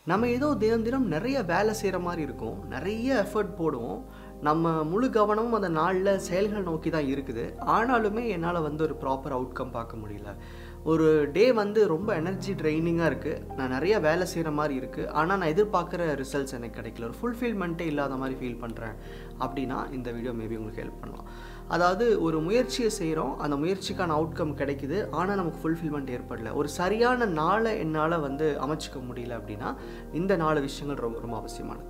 நம்ம ஏதோ தினம் தினம் நிறைய வேலை செய்கிற மாதிரி இருக்கும் நிறைய எஃபர்ட் போடுவோம் நம்ம முழு கவனமும் அந்த நாளில் செயல்கள் நோக்கி தான் இருக்குது ஆனாலுமே என்னால் வந்து ஒரு ப்ராப்பர் அவுட்கம் பார்க்க முடியல ஒரு டே வந்து ரொம்ப எனர்ஜி ட்ரைனிங்காக இருக்குது நான் நிறைய வேலை செய்கிற மாதிரி இருக்குது ஆனால் நான் எதிர்பார்க்குற ரிசல்ட்ஸ் எனக்கு கிடைக்கல ஒரு ஃபுல்ஃபில்மெண்ட்டே இல்லாத மாதிரி ஃபீல் பண்ணுறேன் அப்படின்னா இந்த வீடியோ மேபி உங்களுக்கு ஹெல்ப் பண்ணலாம் அதாவது ஒரு முயற்சியை செய்கிறோம் அந்த முயற்சிக்கான அவுட்கம் கிடைக்குது ஆனால் நமக்கு ஃபுல்ஃபில்மெண்ட் ஏற்படல ஒரு சரியான நாளை என்னால் வந்து அமைச்சிக்க முடியல அப்படின்னா இந்த நாலு விஷயங்கள் ரொம்ப ரொம்ப அவசியமானது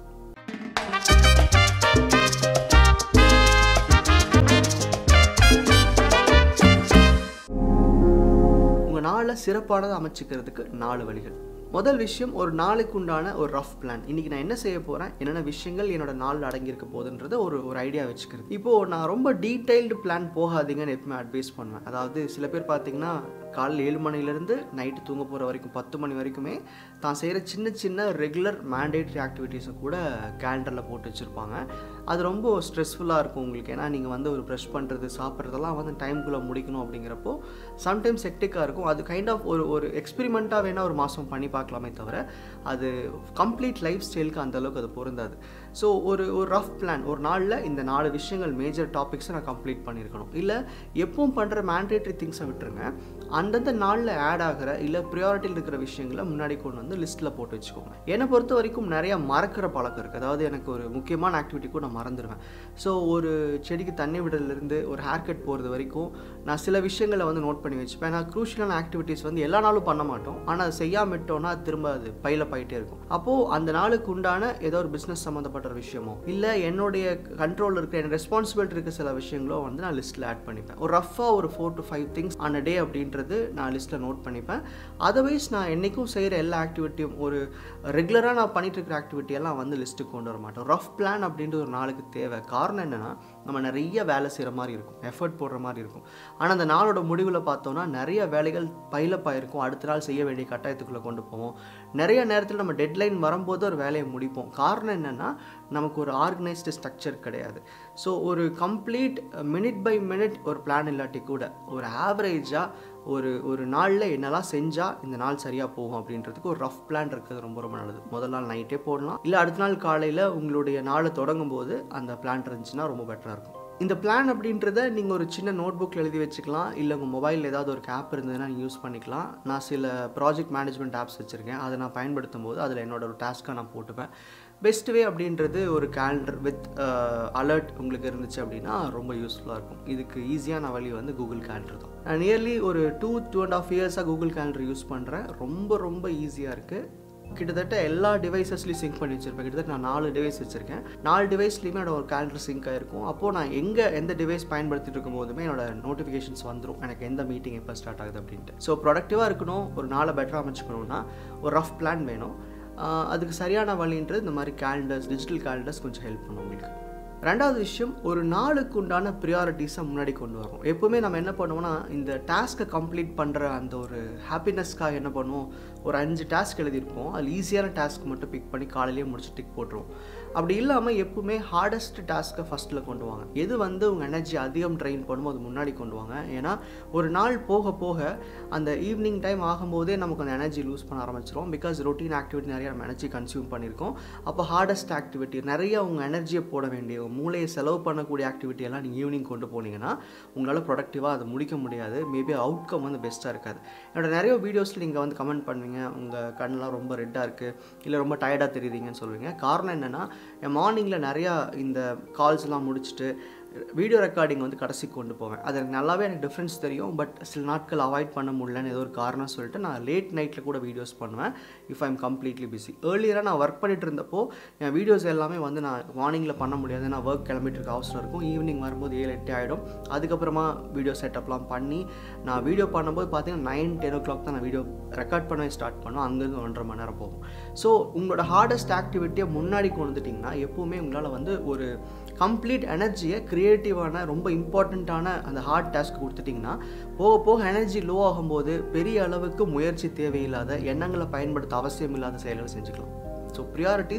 உங்கள் நாளை சிறப்பானதாக அமைச்சிக்கிறதுக்கு நாலு வழிகள் முதல் விஷயம் ஒரு நாளுக்கு உண்டான ஒரு ரஃப் பிளான் இன்றைக்கி நான் என்ன செய்ய போகிறேன் என்னென்ன விஷயங்கள் என்னோட நாளில் அடங்கியிருக்க போகுதுன்றத ஒரு ஒரு ஐடியா வச்சுக்கிறது இப்போது நான் ரொம்ப டீட்டெயில்டு பிளான் போகாதீங்கன்னு எப்பவுமே அட்வைஸ் பண்ணுவேன் அதாவது சில பேர் பார்த்தீங்கன்னா காலையில் ஏழு மணிலேருந்து நைட்டு தூங்க போகிற வரைக்கும் பத்து மணி வரைக்குமே தான் செய்கிற சின்ன சின்ன ரெகுலர் மேண்டேட்ரி ஆக்டிவிட்டீஸை கூட கேலண்டரில் போட்டு வச்சுருப்பாங்க அது ரொம்ப ஸ்ட்ரெஸ்ஃபுல்லாக இருக்கும் உங்களுக்கு ஏன்னா நீங்கள் வந்து ஒரு ப்ரெஷ் பண்ணுறது சாப்பிட்றதெல்லாம் வந்து டைம்குள்ளே முடிக்கணும் அப்படிங்கிறப்போ சம்டைம்ஸ் செக்டிக்காக இருக்கும் அது கைண்ட் ஆஃப் ஒரு ஒரு எக்ஸ்பெரிமெண்ட்டாக வேணால் ஒரு மாதம் பண்ணி பார்க்கலாமே தவிர அது கம்ப்ளீட் லைஃப் ஸ்டைலுக்கு அந்தளவுக்கு அது பொருந்தாது ஸோ ஒரு ஒரு ரஃப் பிளான் ஒரு நாளில் இந்த நாலு விஷயங்கள் மேஜர் டாபிக்ஸை நான் கம்ப்ளீட் பண்ணியிருக்கணும் இல்லை எப்பவும் பண்ணுற மேண்டேட்ரி திங்ஸை விட்டுருங்க அந்தந்த நாளில் ஆட் ஆகிற இல்லை ப்ரியாரிட்டியில் இருக்கிற விஷயங்களை முன்னாடி கொண்டு வந்து லிஸ்ட்டில் போட்டு வச்சுக்கோங்க என்னை பொறுத்த வரைக்கும் நிறையா மறக்கிற பழக்கம் இருக்குது அதாவது எனக்கு ஒரு முக்கியமான ஆக்டிவிட்டி கூட நான் மறந்துடுவேன் ஸோ ஒரு செடிக்கு தண்ணி விடுறதுலேருந்து ஒரு ஹேர் கட் போகிறது வரைக்கும் நான் சில விஷயங்களை வந்து நோட் பண்ணி வச்சுப்பேன் நான் க்ரூஷியலான ஆக்டிவிட்டீஸ் வந்து எல்லா நாளும் பண்ண மாட்டோம் ஆனால் அதை செய்யாம விட்டோம்னா திரும்ப அது பையில போயிட்டே இருக்கும் அப்போது அந்த நாளுக்கு உண்டான ஏதோ ஒரு பிஸ்னஸ் சம்மந்தப்பட்ட ஒரு விஷயமோ இல்லை என்னுடைய கண்ட்ரோல் இருக்கிற என் ரெஸ்பான்சிபிலிட்டி இருக்க சில விஷயங்களோ வந்து நான் லிஸ்ட்டில் ஆட் பண்ணிப்பேன் ஒரு ரஃபாக ஒரு four to five things on day அப்படின்றது நான் லிஸ்ட்டில் நோட் பண்ணிப்பேன் அதர்வைஸ் நான் என்றைக்கும் செய்கிற எல்லா ஆக்டிவிட்டியும் ஒரு ரெகுலராக நான் பண்ணிட்டு இருக்கிற ஆக்டிவிட்டி எல்லாம் வந்து லிஸ்ட்டுக்கு கொண்டு வர மாட்டோம் ரஃப் பிளான் அப்படின்றது ஒரு நாளுக்கு தேவை காரணம் என்னென்னா நம்ம நிறைய வேலை செய்கிற மாதிரி இருக்கும் எஃபர்ட் போடுற மாதிரி இருக்கும் ஆனால் அந்த நாளோட முடிவில் பார்த்தோம்னா நிறைய வேலைகள் பைலப்பாக இருக்கும் அடுத்த நாள் செய்ய வேண்டிய கட்டாயத்துக்குள்ளே கொண்டு போவோம் நிறைய நேரத்தில் நம்ம டெட்லைன் வரும்போது ஒரு வேலையை முடிப்போம் காரணம் என்னென்னா நமக்கு ஒரு ஆர்கனைஸ்டு ஸ்ட்ரக்சர் கிடையாது ஸோ ஒரு கம்ப்ளீட் மினிட் பை மினிட் ஒரு பிளான் இல்லாட்டி கூட ஒரு ஆவரேஜாக ஒரு ஒரு நாளில் என்னெல்லாம் செஞ்சால் இந்த நாள் சரியாக போகும் அப்படின்றதுக்கு ஒரு ரஃப் பிளான் இருக்கிறது ரொம்ப ரொம்ப நல்லது முதல் நாள் நைட்டே போடலாம் இல்லை அடுத்த நாள் காலையில் உங்களுடைய நாளை தொடங்கும் போது அந்த பிளான் இருந்துச்சுன்னா ரொம்ப பெட்டராக இருக்கும் இந்த பிளான் அப்படின்றத நீங்கள் ஒரு சின்ன நோட் புக்கில் எழுதி வச்சுக்கலாம் இல்லை உங்கள் மொபைலில் ஏதாவது ஒரு ஆப் இருந்ததுன்னா நீங்கள் யூஸ் பண்ணிக்கலாம் நான் சில ப்ராஜெக்ட் மேனேஜ்மெண்ட் ஆப்ஸ் வச்சுருக்கேன் அதை நான் பயன்படுத்தும் போது அதில் என்னோட ஒரு டாஸ்க்காக நான் போட்டுப்பேன் பெஸ்ட் வே அப்படின்றது ஒரு கேலண்டர் வித் அலர்ட் உங்களுக்கு இருந்துச்சு அப்படின்னா ரொம்ப யூஸ்ஃபுல்லாக இருக்கும் இதுக்கு ஈஸியான வழி வந்து கூகுள் கேலண்டர் தான் நான் நியர்லி ஒரு டூ டூ அண்ட் ஆஃப் இயர்ஸாக கூகுள் கேலண்டர் யூஸ் பண்ணுறேன் ரொம்ப ரொம்ப ஈஸியாக இருக்குது கிட்டத்தட்ட எல்லா டிவைசஸ்லையும் சிங்க் பண்ணி வச்சிருப்பேன் கிட்டத்தட்ட நான் நாலு டிவைஸ் வச்சுருக்கேன் நாலு டிவைஸ்லையுமே என்னோட ஒரு கேலண்டர் சிங்க் ஆகிருக்கும் அப்போது நான் எங்கே எந்த டிவைஸ் பயன்படுத்திட்டு இருக்கும் போதுமே என்னோட நோட்டிஃபிகேஷன்ஸ் வந்துடும் எனக்கு எந்த மீட்டிங் எப்போ ஸ்டார்ட் ஆகுது அப்படின்ட்டு ஸோ ப்ரொடக்டிவாக இருக்கணும் ஒரு நாளை பெட்டராக அமைச்சுக்கணும்னா ஒரு ரஃப் பிளான் வேணும் அதுக்கு சரியான வழின்றது இந்த மாதிரி கேலண்டர்ஸ் டிஜிட்டல் கேலண்டர்ஸ் கொஞ்சம் ஹெல்ப் பண்ணும் உங்களுக்கு ரெண்டாவது விஷயம் ஒரு நாளுக்கு உண்டான ப்ரியாரிட்டிஸை முன்னாடி கொண்டு வரும் எப்போவுமே நம்ம என்ன பண்ணுவோம்னா இந்த டாஸ்க்கை கம்ப்ளீட் பண்ணுற அந்த ஒரு ஹாப்பினஸ்க்காக என்ன பண்ணுவோம் ஒரு அஞ்சு டாஸ்க் எழுதியிருப்போம் அதில் ஈஸியான டாஸ்க் மட்டும் பிக் பண்ணி காலையிலேயே முடிச்சு டிக் போட்டுருவோம் அப்படி இல்லாமல் எப்பவுமே ஹார்டஸ்ட் டாஸ்க்கை ஃபஸ்ட்டில் கொண்டு வாங்க எது வந்து உங்கள் எனர்ஜி அதிகம் ட்ரெயின் பண்ணுமோ அது முன்னாடி கொண்டு வாங்க ஏன்னா ஒரு நாள் போக போக அந்த ஈவினிங் டைம் ஆகும்போதே நமக்கு அந்த எனர்ஜி லூஸ் பண்ண ஆரம்பிச்சிரும் பிகாஸ் ரொட்டீன் ஆக்டிவிட்டி நிறைய நம்ம எனர்ஜி கன்சியூம் பண்ணியிருக்கோம் அப்போ ஹார்டஸ்ட் ஆக்டிவிட்டி நிறைய உங்கள் எனர்ஜியை போட வேண்டிய மூளையை செலவு பண்ணக்கூடிய ஆக்டிவிட்டி எல்லாம் நீங்கள் ஈவினிங் கொண்டு போனீங்கன்னா உங்களால் ப்ரொடக்டிவாக அதை முடிக்க முடியாது மேபி அவுட்கம் வந்து பெஸ்ட்டாக இருக்காது என்னோட நிறைய வீடியோஸில் நீங்கள் வந்து கமெண்ட் பண்ணுவீங்க உங்கள் கண்ணெலாம் ரொம்ப ரெட்டாக இருக்குது இல்லை ரொம்ப டயர்டாக தெரியுதுங்கன்னு சொல்லுவீங்க காரணம் என்னென்னா என் மார்னிங்கில் நிறையா இந்த கால்ஸ்லாம் முடிச்சுட்டு வீடியோ ரெக்கார்டிங் வந்து கடைசி கொண்டு போவேன் அது எனக்கு நல்லாவே எனக்கு டிஃப்ரென்ஸ் தெரியும் பட் சில நாட்கள் அவாய்ட் பண்ண முடியலன்னு ஏதோ ஒரு காரணம் சொல்லிட்டு நான் லேட் நைட்டில் கூட வீடியோஸ் பண்ணுவேன் இஃப் ஐம் கம்ப்ளீட்லி பிஸி ஏர்லியராக நான் ஒர்க் பண்ணிட்டு இருந்தப்போ என் வீடியோஸ் எல்லாமே வந்து நான் மார்னிங்கில் பண்ண முடியாது நான் ஒர்க் கிளம்பிட்டு இருக்க அவசரம் இருக்கும் ஈவினிங் வரும்போது ஏழு எட்டு ஆகிடும் அதுக்கப்புறமா வீடியோ செட்டப்லாம் பண்ணி நான் வீடியோ பண்ணும்போது பார்த்தீங்கன்னா நைன் டென் ஓ கிளாக் தான் நான் வீடியோ ரெக்கார்ட் பண்ணவே ஸ்டார்ட் பண்ணோம் அங்கேருந்து ஒன்றரை மணி நேரம் போகும் ஸோ உங்களோட ஹார்டஸ்ட் ஆக்டிவிட்டியை முன்னாடி கொண்டு வந்துட்டிங்கன்னா எப்போவுமே உங்களால் வந்து ஒரு கம்ப்ளீட் எனர்ஜியை க்ரியேட்டிவான ரொம்ப இம்பார்ட்டண்ட்டான அந்த ஹார்ட் டாஸ்க் கொடுத்துட்டிங்கன்னா போக போக எனர்ஜி லோ ஆகும்போது பெரிய அளவுக்கு முயற்சி தேவையில்லாத எண்ணங்களை பயன்படுத்த அவசியம் இல்லாத செயல்களை செஞ்சுக்கலாம் ஸோ ப்ரியாரிட்டிஸ்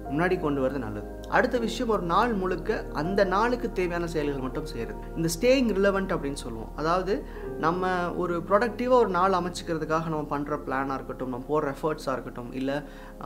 முன்னாடி கொண்டு வரது நல்லது அடுத்த விஷயம் ஒரு நாள் முழுக்க அந்த நாளுக்கு தேவையான செயல்கள் மட்டும் செய்கிறது இந்த ஸ்டேயிங் ரிலவெண்ட் அப்படின்னு சொல்லுவோம் அதாவது நம்ம ஒரு ப்ரொடக்டிவாக ஒரு நாள் அமைச்சிக்கிறதுக்காக நம்ம பண்ணுற பிளானாக இருக்கட்டும் நம்ம போடுற எஃபர்ட்ஸாக இருக்கட்டும் இல்லை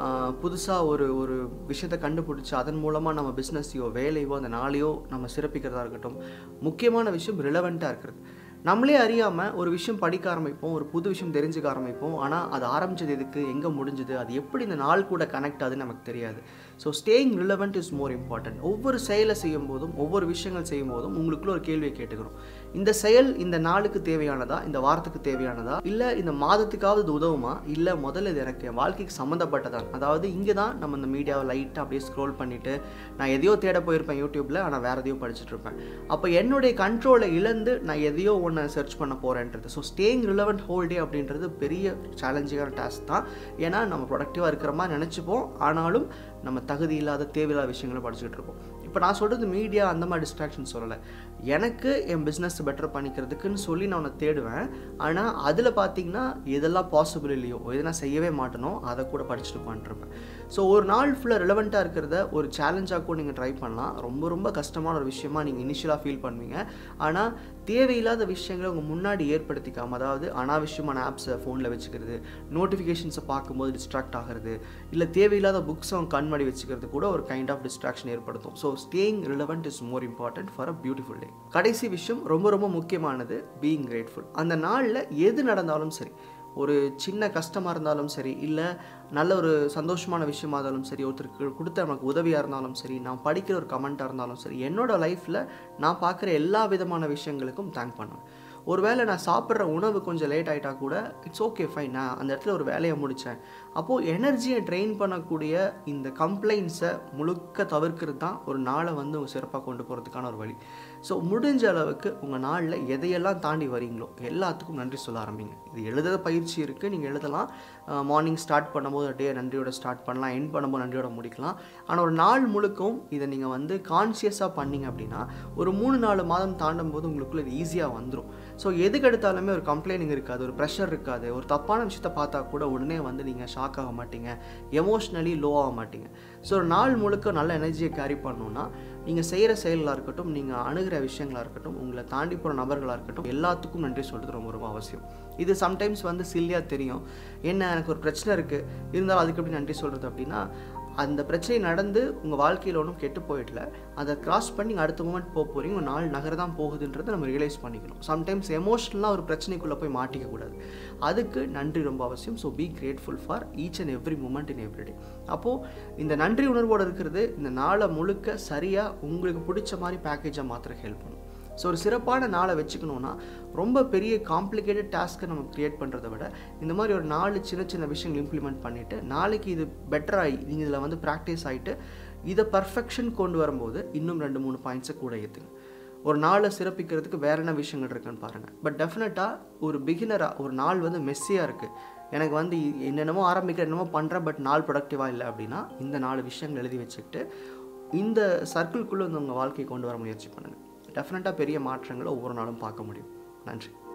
புதுசாக ஒரு ஒரு விஷயத்தை கண்டுபிடிச்சி அதன் மூலமாக நம்ம பிஸ்னஸையோ வேலையோ அந்த நாளையோ நம்ம சிறப்பிக்கிறதா இருக்கட்டும் முக்கியமான விஷயம் ரிலவெண்ட்டாக இருக்கிறது நம்மளே அறியாமல் ஒரு விஷயம் படிக்க ஆரம்பிப்போம் ஒரு புது விஷயம் தெரிஞ்சுக்க ஆரம்பிப்போம் ஆனால் அது ஆரம்பிச்சது எதுக்கு எங்கே முடிஞ்சுது அது எப்படி இந்த நாள் கூட கனெக்ட் ஆகுதுன்னு நமக்கு தெரியாது so staying relevant is more important ஒவ்வொரு செயலை செய்யும் போதும் ஒவ்வொரு விஷயங்கள் செய்யும் போதும் உங்களுக்குள்ள ஒரு கேள்வியை கேட்டுக்கணும் இந்த செயல் இந்த நாளுக்கு தேவையானதா இந்த வாரத்துக்கு தேவையானதா இல்லை இந்த மாதத்துக்காவது இது உதவுமா இல்லை முதல்ல இது எனக்கு என் வாழ்க்கைக்கு சம்மந்தப்பட்டதான் அதாவது இங்கே தான் நம்ம இந்த மீடியாவை லைட்டாக அப்படியே ஸ்க்ரோல் பண்ணிவிட்டு நான் எதையோ தேட போயிருப்பேன் யூடியூப்பில் ஆனால் வேறு எதையோ படிச்சுட்டு இருப்பேன் அப்போ என்னுடைய கண்ட்ரோலை இழந்து நான் எதையோ ஒன்று சர்ச் பண்ண போகிறேன்றது so staying relevant whole day அப்படின்றது பெரிய சேலஞ்சிங்கான டாஸ்க் தான் ஏன்னா நம்ம ப்ரொடக்டிவாக இருக்கிற மாதிரி நினச்சிப்போம் ஆனாலும் நம்ம தகுதி இல்லாத தேவையில்லாத விஷயங்களை படிச்சுக்கிட்டு இருப்போம் இப்போ நான் சொல்கிறது மீடியா அந்த மாதிரி டிஸ்ட்ராக்ஷன் சொல்லலை எனக்கு என் பிஸ்னஸ் பெட்டர் பண்ணிக்கிறதுக்குன்னு சொல்லி நான் உன்னை தேடுவேன் ஆனால் அதில் பார்த்தீங்கன்னா எதெல்லாம் பாசிபிள் இல்லையோ எது நான் செய்யவே மாட்டேனோ அதை கூட படிச்சுட்டு பண்ணிருப்பேன் ஸோ ஒரு நாள் ஃபுல்லாக ரிலவெண்ட்டாக இருக்கிறத ஒரு சேலஞ்சாக கூட நீங்கள் ட்ரை பண்ணலாம் ரொம்ப ரொம்ப கஷ்டமான ஒரு விஷயமா நீங்கள் இனிஷியலாக ஃபீல் பண்ணுவீங்க ஆனால் தேவையில்லாத விஷயங்களை உங்கள் முன்னாடி ஏற்படுத்திக்காம அதாவது அனாவசியமான ஆப்ஸை ஃபோனில் வச்சுக்கிறது நோட்டிஃபிகேஷன்ஸை பார்க்கும்போது டிஸ்ட்ராக்ட் ஆகிறது இல்லை தேவையில்லாத புக்ஸை அவங்க கண்மடி வச்சுக்கிறது கூட ஒரு கைண்ட் ஆஃப் டிஸ்ட்ராக்ஷன் ஏற்படுத்தும் so staying relevant is more important for a beautiful day கடைசி விஷயம் ரொம்ப ரொம்ப முக்கியமானது பீயிங் கிரேட்ஃபுல் அந்த நாளில் எது நடந்தாலும் சரி ஒரு சின்ன கஷ்டமாக இருந்தாலும் சரி இல்லை நல்ல ஒரு சந்தோஷமான விஷயமா இருந்தாலும் சரி ஒருத்தருக்கு கொடுத்த நமக்கு உதவியாக இருந்தாலும் சரி நான் படிக்கிற ஒரு கமெண்ட்டாக இருந்தாலும் சரி என்னோடய லைஃப்பில் நான் பார்க்குற எல்லா விதமான விஷயங்களுக்கும் தேங்க் பண்ணுவேன் ஒருவேளை நான் சாப்பிட்ற உணவு கொஞ்சம் லேட் ஆகிட்டா கூட இட்ஸ் ஓகே ஃபைன் நான் அந்த இடத்துல ஒரு வேலையை முடித்தேன் அப்போது எனர்ஜியை ட்ரெயின் பண்ணக்கூடிய இந்த கம்ப்ளைண்ட்ஸை முழுக்க தவிர்க்கிறது தான் ஒரு நாளை வந்து உங்கள் சிறப்பாக கொண்டு போகிறதுக்கான ஒரு வழி ஸோ முடிஞ்ச அளவுக்கு உங்கள் நாளில் எதையெல்லாம் தாண்டி வரீங்களோ எல்லாத்துக்கும் நன்றி சொல்ல ஆரம்பிங்க இது எழுத பயிற்சி இருக்குது நீங்கள் எழுதலாம் மார்னிங் ஸ்டார்ட் பண்ணும்போது டே நன்றியோட ஸ்டார்ட் பண்ணலாம் எண்ட் பண்ணும்போது நன்றியோட முடிக்கலாம் ஆனால் ஒரு நாள் முழுக்கவும் இதை நீங்கள் வந்து கான்சியஸாக பண்ணீங்க அப்படின்னா ஒரு மூணு நாலு மாதம் தாண்டும் போது உங்களுக்குள்ள இது ஈஸியாக வந்துடும் ஸோ எதுக்கு எடுத்தாலுமே ஒரு கம்ப்ளைனிங் இருக்காது ஒரு ப்ரெஷர் இருக்காது ஒரு தப்பான விஷயத்தை பார்த்தா கூட உடனே வந்து நீங்கள் ஷாக் ஆக மாட்டீங்க எமோஷ்னலி லோ ஆக மாட்டீங்க ஸோ ஒரு நாள் முழுக்க நல்ல எனர்ஜியை கேரி பண்ணணுன்னா நீங்கள் செய்கிற செயலாக இருக்கட்டும் நீங்கள் அணுகிற விஷயங்களாக இருக்கட்டும் உங்களை தாண்டி போகிற நபர்களாக இருக்கட்டும் எல்லாத்துக்கும் நன்றி சொல்கிறது ரொம்ப ரொம்ப அவசியம் இது சம்டைம்ஸ் வந்து சில்லியாக தெரியும் என்ன எனக்கு ஒரு பிரச்சனை இருக்குது இருந்தாலும் அதுக்கு எப்படி நன்றி சொல்கிறது அப்படின்னா அந்த பிரச்சனை நடந்து உங்கள் வாழ்க்கையில் ஒன்றும் கெட்டு போயிடல அதை கிராஸ் பண்ணி அடுத்த மூமெண்ட் போக போகிறீங்க உங்கள் நாள் நகர தான் போகுதுன்றதை நம்ம ரியலைஸ் பண்ணிக்கணும் சம்டைம்ஸ் எமோஷ்னலாக ஒரு பிரச்சனைக்குள்ளே போய் மாட்டிக்கக்கூடாது அதுக்கு நன்றி ரொம்ப அவசியம் so be grateful for each and every moment in every day அப்போது இந்த நன்றி உணர்வோடு இருக்கிறது இந்த நாளை முழுக்க சரியாக உங்களுக்கு பிடிச்ச மாதிரி பேக்கேஜாக மாத்திர ஹெல்ப் பண்ணும் ஸோ ஒரு சிறப்பான நாளை வச்சுக்கணுன்னா ரொம்ப பெரிய காம்ப்ளிகேட்டட் டாஸ்க்கை நம்ம க்ரியேட் பண்ணுறதை விட இந்த மாதிரி ஒரு நாலு சின்ன சின்ன விஷயங்கள் இம்ப்ளிமெண்ட் பண்ணிவிட்டு நாளைக்கு இது பெட்டராகி நீங்கள் இதில் வந்து ப்ராக்டிஸ் ஆகிட்டு இதை பர்ஃபெக்ஷன் கொண்டு வரும்போது இன்னும் ரெண்டு மூணு பாயிண்ட்ஸை கூட ஏற்றுங்க ஒரு நாளை சிறப்பிக்கிறதுக்கு வேற என்ன விஷயங்கள் இருக்குன்னு பாருங்கள் பட் டெஃபினட்டாக ஒரு பிகினராக ஒரு நாள் வந்து மெஸ்ஸியாக இருக்குது எனக்கு வந்து என்னென்னமோ ஆரம்பிக்கிற என்னமோ பண்ணுறேன் பட் நாள் ப்ரொடக்டிவாக இல்லை அப்படின்னா இந்த நாலு விஷயங்கள் எழுதி வச்சுக்கிட்டு இந்த சர்க்கிள்குள்ளே வந்து உங்கள் வாழ்க்கையை கொண்டு வர முயற்சி பண்ணுங்கள் டெஃபினட்டாக பெரிய மாற்றங்களை ஒவ்வொரு நாளும் பார்க்க முடியும் நன்றி